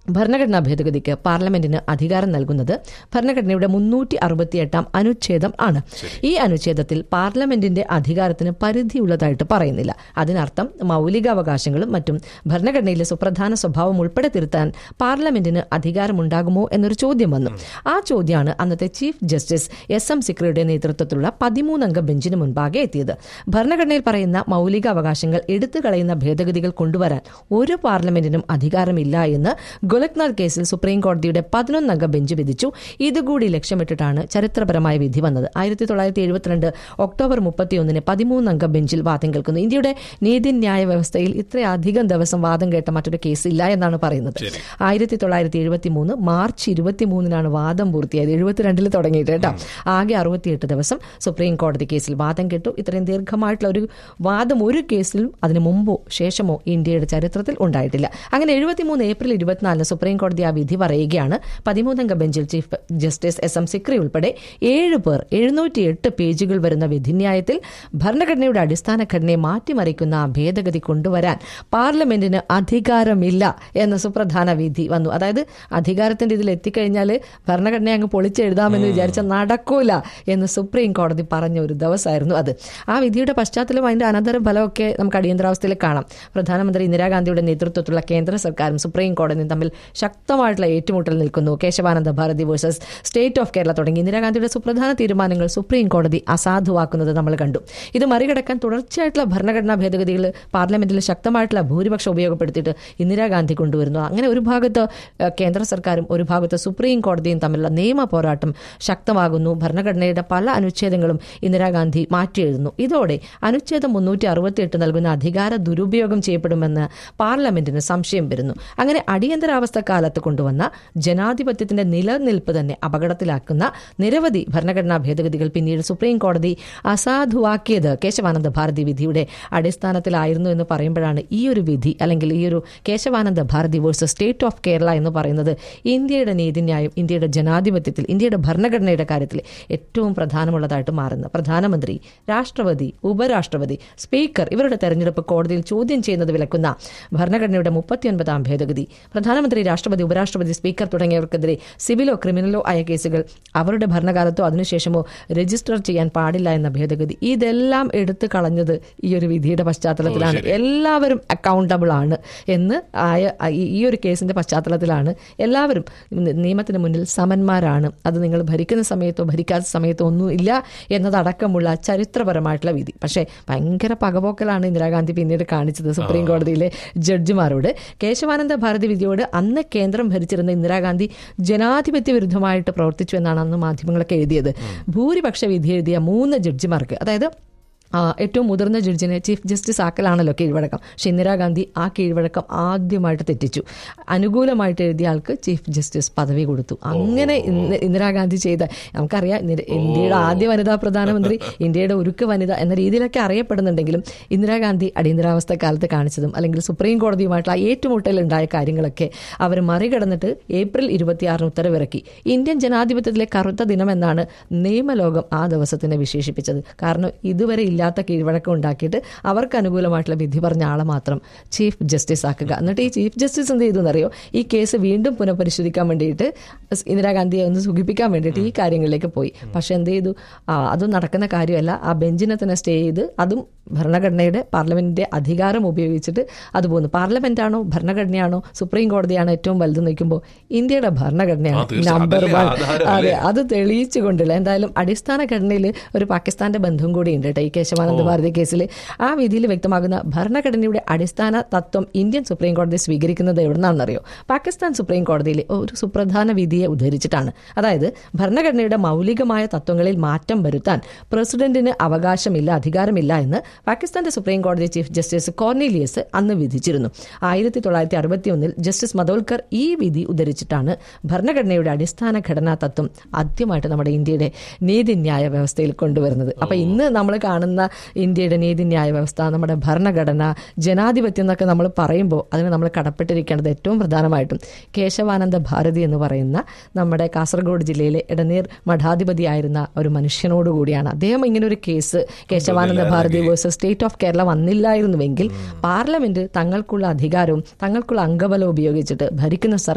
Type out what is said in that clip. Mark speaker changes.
Speaker 1: ഭരണഘടനാ ഭേദഗതിക്ക് പാർലമെന്റിന് അധികാരം നൽകുന്നത് ഭരണഘടനയുടെ മുന്നൂറ്റി അറുപത്തിയെട്ടാം അനുച്ഛേദം ആണ് ഈ അനുച്ഛേദത്തിൽ പാർലമെന്റിന്റെ അധികാരത്തിന് പരിധിയുള്ളതായിട്ട് പറയുന്നില്ല അതിനർത്ഥം മൗലികാവകാശങ്ങളും മറ്റും ഭരണഘടനയിലെ സുപ്രധാന സ്വഭാവം ഉൾപ്പെടെ തിരുത്താൻ പാർലമെന്റിന് അധികാരമുണ്ടാകുമോ എന്നൊരു ചോദ്യം വന്നു ആ ചോദ്യമാണ് അന്നത്തെ ചീഫ് ജസ്റ്റിസ് എസ് എം സിക്രിയുടെ നേതൃത്വത്തിലുള്ള പതിമൂന്നംഗ ബെഞ്ചിന് മുൻപാകെ എത്തിയത് ഭരണഘടനയിൽ പറയുന്ന മൗലികാവകാശങ്ങൾ എടുത്തു കളയുന്ന ഭേദഗതികൾ കൊണ്ടുവരാൻ ഒരു പാർലമെന്റിനും അധികാരമില്ല എന്ന് ഗോലക്നാഥ് കേസിൽ സുപ്രീം കോടതിയുടെ പതിനൊന്നംഗ ബെഞ്ച് വിധിച്ചു ഇതുകൂടി ലക്ഷ്യമിട്ടിട്ടാണ് ചരിത്രപരമായ വിധി വന്നത് ആയിരത്തി തൊള്ളായിരത്തി എഴുപത്തിരണ്ട് ഒക്ടോബർ മുപ്പത്തിയൊന്നിന് പതിമൂന്നംഗ ബെഞ്ചിൽ വാദം കേൾക്കുന്നു ഇന്ത്യയുടെ നീതിന്യായ വ്യവസ്ഥയിൽ ഇത്രയധികം ദിവസം വാദം കേട്ട മറ്റൊരു കേസ് ഇല്ല എന്നാണ് പറയുന്നത് ആയിരത്തി തൊള്ളായിരത്തി എഴുപത്തി മൂന്ന് മാർച്ച് ഇരുപത്തിമൂന്നിനാണ് വാദം പൂർത്തിയായത് എഴുപത്തിരണ്ടിൽ തുടങ്ങിയിട്ട് കേട്ടോ ആകെ അറുപത്തിയെട്ട് ദിവസം സുപ്രീം കോടതി കേസിൽ വാദം കേട്ടു ഇത്രയും ദീർഘമായിട്ടുള്ള ഒരു വാദം ഒരു കേസിലും അതിനു മുമ്പോ ശേഷമോ ഇന്ത്യയുടെ ചരിത്രത്തിൽ ഉണ്ടായിട്ടില്ല അങ്ങനെ എഴുപത്തിമൂന്ന് ഏപ്രിൽ ഇരുപത്തിനാലിന് സുപ്രീം കോടതി ആ വിധി പറയുകയാണ് പതിമൂന്നംഗ ബെഞ്ചിൽ chief justice S M Sikri ഉൾപ്പെടെ ഏഴ് പേർ എഴുന്നൂറ്റിയെട്ട് പേജുകൾ വരുന്ന വിധിന്യായത്തിൽ ഭരണഘടനയുടെ അടിസ്ഥാന ഘടനയെ മാറ്റിമറിക്കുന്ന ആ ഭേദഗതി കൊണ്ടുവരാൻ പാർലമെന്റിന് അധികാരമില്ല എന്ന സുപ്രധാന വിധി വന്നു അതായത് അധികാരത്തിന്റെ ഇതിൽ എത്തിക്കഴിഞ്ഞാൽ ഭരണഘടനയെ അങ്ങ് പൊളിച്ചെഴുതാമെന്ന് വിചാരിച്ച നടക്കൂല എന്ന് സുപ്രീം കോടതി പറഞ്ഞ ഒരു ദിവസമായിരുന്നു അത് ആ വിധിയുടെ പശ്ചാത്തലം അതിന്റെ അനന്തര ഫലമൊക്കെ നമുക്ക് അടിയന്തരാവസ്ഥയിൽ കാണാം പ്രധാനമന്ത്രി ഇന്ദിരാഗാന്ധിയുടെ നേതൃത്വത്തിലുള്ള കേന്ദ്ര സർക്കാരും സുപ്രീം കോടതിയും തമ്മിൽ ശക്തമായിട്ടുള്ള ഏറ്റുമുട്ടൽ നിൽക്കുന്നു Kesavananda Bharati versus state of Kerala തുടങ്ങി ഇന്ദിരാഗാന്ധിയുടെ സുപ്രധാന തീരുമാനങ്ങൾ സുപ്രീം കോടതി അസാധുവാക്കുന്നത് നമ്മൾ കണ്ടു ഇത് മറികടക്കാൻ തുടർച്ചയായിട്ടുള്ള ഭരണഘടനാ ഭേദഗതികൾ പാർലമെന്റിൽ ശക്തമായിട്ടുള്ള ഭൂരിപക്ഷം ഉപയോഗപ്പെടുത്തിയിട്ട് ഇന്ദിരാഗാന്ധി കൊണ്ടുവരുന്നു അങ്ങനെ ഒരു ഭാഗത്ത് ഏഹ്, കേന്ദ്ര സർക്കാരും ഒരു ഭാഗത്ത് സുപ്രീം കോടതിയും തമ്മിലുള്ള നിയമ പോരാട്ടം ശക്തമാകുന്നു ഭരണഘടനയുടെ പല അനുച്ഛേദങ്ങളും ഇന്ദിരാഗാന്ധി മാറ്റിയെഴുതുന്നു ഇതോടെ അനുച്ഛേദം മുന്നൂറ്റി അറുപത്തിയെട്ട് നൽകുന്ന അധികാര ദുരുപയോഗം ചെയ്യപ്പെടുമെന്ന് പാർലമെന്റിന് സംശയം വരുന്നു അങ്ങനെ അടിയന്തരാവസ്ഥ കാലത്ത് കൊണ്ടുവന്ന ജനാധിപത്യത്തിന്റെ നിലനിൽപ്പ് തന്നെ അപകടത്തിലാക്കുന്ന നിരവധി ഭരണഘടനാ ഭേദഗതികൾ പിന്നീട് സുപ്രീം കോടതി അസാധുവാക്കിയത് കേശവാനന്ദ ഭാരതി വിധിയുടെ അടിസ്ഥാനത്തിലായിരുന്നു എന്ന് പറയുമ്പോഴാണ് ഈ ഒരു വിധി അല്ലെങ്കിൽ ഈ ഒരു Kesavananda Bharati versus state of Kerala എന്ന് പറയുന്നത് ഇന്ത്യയുടെ നീതിന്യായം ഇന്ത്യയുടെ ജനാധിപത്യത്തിൽ ഇന്ത്യയുടെ ഭരണഘടനയുടെ കാര്യത്തിൽ ഏറ്റവും പ്രധാനമുള്ളതായിട്ട് മാറുന്നത് പ്രധാനമന്ത്രി രാഷ്ട്രപതി ഉപരാഷ്ട്രപതി സ്പീക്കർ ഇവരുടെ തെരഞ്ഞെടുപ്പ് കോടതിയിൽ ചോദ്യം ചെയ്യുന്നത് വിലക്കുന്ന ഭരണഘടനയുടെ മുപ്പത്തിയൊൻപതാം ഭേദഗതി പ്രധാനമന്ത്രി രാഷ്ട്രപതി ഉപരാഷ്ട്രപതി സ്പീക്കർ തുടങ്ങിയവർക്കെതിരെ സിവിലോ ക്രിമിനലോ ആയ കേസുകൾ അവരുടെ ഭരണകാലത്തോ അതിനുശേഷമോ രജിസ്റ്റർ ചെയ്യാൻ പാടില്ല എന്ന ഭേദഗതി ഇതെല്ലാം എടുത്തു കളഞ്ഞത് ഈ ഒരു വിധിയുടെ പശ്ചാത്തലത്തിലാണ് എല്ലാവരും അക്കൗണ്ടബിൾ ആണ് എന്ന് ആയ ഈ- ഈ ഒരു കേസിന്റെ പശ്ചാത്തലത്തിലാണ് എല്ലാവരും നി- നിയമത്തിന് മുന്നിൽ സമന്മാരാണ് അത് നിങ്ങൾ ഭരിക്കുന്ന സമയത്തോ ഭരിക്കാത്ത സമയത്തോ ഒന്നും ഇല്ല എന്നതടക്കമുള്ള ചരിത്രപരമായിട്ടുള്ള വിധി പക്ഷേ ഭയങ്കര പകപോക്കലാണ് ഇന്ദിരാഗാന്ധി പിന്നീട് കാണിച്ചത് സുപ്രീം കോടതിയിലെ ജഡ്ജിമാരോട് കേശവാനന്ദ ഭാരതി വിധിയോട് അന്ന് കേന്ദ്രം ഭരിച്ചിരുന്ന ഇന്ദിരാഗാന്ധി ജനാധിപത്യ വിരുദ്ധമായിട്ട് പ്രവർത്തിച്ചു എന്നാണ് അന്ന് മാധ്യമങ്ങളൊക്കെ എഴുതിയത് ഭൂരിപക്ഷ വിധി എഴുതിയ മൂന്ന് ജഡ്ജിമാർക്ക് അതായത് ആ, ഏറ്റവും മുതിർന്ന ജഡ്ജിനെ ചീഫ് ജസ്റ്റിസ് ആക്കലാണല്ലോ കീഴ്വഴക്കം പക്ഷെ ഇന്ദിരാഗാന്ധി ആ കീഴ്വഴക്കം ആദ്യമായിട്ട് തെറ്റിച്ചു അനുകൂലമായിട്ട് എഴുതിയ ആൾക്ക് ചീഫ് ജസ്റ്റിസ് പദവി കൊടുത്തു അങ്ങനെ ഇന്ന് ഇന്ദിരാഗാന്ധി ചെയ്ത നമുക്കറിയാം ഇന്ദിര- ഇന്ത്യയുടെ ആദ്യ വനിതാ പ്രധാനമന്ത്രി ഇന്ത്യയുടെ ഉരുക്ക് വനിത എന്ന രീതിയിലൊക്കെ അറിയപ്പെടുന്നുണ്ടെങ്കിലും ഇന്ദിരാഗാന്ധി അടിയന്തരാവസ്ഥ കാലത്ത് കാണിച്ചതും അല്ലെങ്കിൽ സുപ്രീം കോടതിയുമായിട്ടുള്ള ആ ഏറ്റുമുട്ടൽ ഉണ്ടായ കാര്യങ്ങളൊക്കെ അവർ മറികടന്നിട്ട് ഏപ്രിൽ ഇരുപത്തിയാറിന് ഉത്തരവിറക്കി ഇന്ത്യൻ ജനാധിപത്യത്തിലെ കറുത്ത ദിനമെന്നാണ് നിയമലോകം ആ ദിവസത്തിനെ വിശേഷിപ്പിച്ചത് കാരണം ഇതുവരെ ഇല്ലാത്ത കീഴ്വഴക്കം ഉണ്ടാക്കിയിട്ട് അവർക്ക് അനുകൂലമായിട്ടുള്ള വിധി പറഞ്ഞ ആളെ മാത്രം ചീഫ് ജസ്റ്റിസ് ആക്കുക എന്നിട്ട് ഈ ചീഫ് ജസ്റ്റിസ് എന്ത് ചെയ്തു എന്നറിയോ ഈ കേസ് വീണ്ടും പുനഃപരിശോധിക്കാൻ വേണ്ടിയിട്ട് ഇന്ദിരാഗാന്ധിയെ ഒന്ന് സുഖിപ്പിക്കാൻ വേണ്ടിയിട്ട് ഈ കാര്യങ്ങളിലേക്ക് പോയി പക്ഷെ എന്ത് ചെയ്തു ആ, അതും നടക്കുന്ന കാര്യമല്ല ആ ബെഞ്ചിനെ തന്നെ സ്റ്റേ ചെയ്ത് അതും ഭരണഘടനയുടെ പാർലമെന്റിന്റെ അധികാരം ഉപയോഗിച്ചിട്ട് അത് പോകുന്നു പാർലമെന്റാണോ ഭരണഘടനയാണോ സുപ്രീം കോടതിയാണോ ഏറ്റവും വലുത് നിൽക്കുമ്പോൾ ഇന്ത്യയുടെ ഭരണഘടനയാണ്
Speaker 2: ആ, തീർച്ചയായും.
Speaker 1: നമ്പർ
Speaker 2: അതല്ലേ
Speaker 1: വൺ
Speaker 2: ആധാരം
Speaker 1: അതെ
Speaker 2: അല്ലേ?
Speaker 1: അത് തെളിയിച്ചുകൊണ്ടില്ല എന്തായാലും അടിസ്ഥാന ഘടനയിൽ ഒരു പാകിസ്ഥാന്റെ ബന്ധം കൂടി ഉണ്ട് കേട്ടോ ഈ കേശവാനന്ദ ഭാരതി കേസിൽ ആ വിധിയിൽ വ്യക്തമാകുന്ന ഭരണഘടനയുടെ അടിസ്ഥാന തത്വം ഇന്ത്യൻ സുപ്രീം കോടതി സ്വീകരിക്കുന്നത് എവിടുന്നാണെന്നറിയോ പാകിസ്ഥാൻ സുപ്രീം കോടതിയിലെ ഒരു സുപ്രധാന വിധിയെ ഉദ്ധരിച്ചിട്ടാണ് അതായത് ഭരണഘടനയുടെ മൗലികമായ തത്വങ്ങളിൽ മാറ്റം വരുത്താൻ പ്രസിഡന്റിന് അവകാശമില്ല അധികാരമില്ല എന്ന് പാകിസ്ഥാന്റെ സുപ്രീം കോടതി ചീഫ് ജസ്റ്റിസ് കോർണീലിയസ് അന്ന് വിധിച്ചിരുന്നു ആയിരത്തി തൊള്ളായിരത്തി അറുപത്തി ഒന്നിൽ ജസ്റ്റിസ് മതോൽക്കർ ഈ വിധി ഉദ്ധരിച്ചിട്ടാണ് ഭരണഘടനയുടെ അടിസ്ഥാന ഘടനാ തത്വം ആദ്യമായിട്ട് നമ്മുടെ ഇന്ത്യയുടെ നീതിന്യായ വ്യവസ്ഥയിൽ കൊണ്ടുവരുന്നത് അപ്പൊ ഇന്ന് നമ്മൾ കാണുന്ന ഇന്ത്യയുടെ നീതിന്യായ വ്യവസ്ഥ നമ്മുടെ ഭരണഘടന ജനാധിപത്യം എന്നൊക്കെ നമ്മൾ പറയുമ്പോൾ അതിന് നമ്മൾ കടപ്പെട്ടിരിക്കേണ്ടത് ഏറ്റവും പ്രധാനമായിട്ടും കേശവാനന്ദ ഭാരതി എന്ന് പറയുന്ന നമ്മുടെ കാസർഗോഡ് ജില്ലയിലെ ഇടനീർ മഠാധിപതിയായിരുന്ന ഒരു മനുഷ്യനോട് കൂടിയാണ് അദ്ദേഹം ഇങ്ങനെ ഒരു case Kesavananda Bharati versus state of Kerala വന്നില്ലായിരുന്നുവെങ്കിൽ പാർലമെന്റ് തങ്ങൾക്കുള്ള അധികാരവും തങ്ങൾക്കുള്ള അംഗബലം ഉപയോഗിച്ചിട്ട് ഭരിക്കുന്ന സർക്കാർ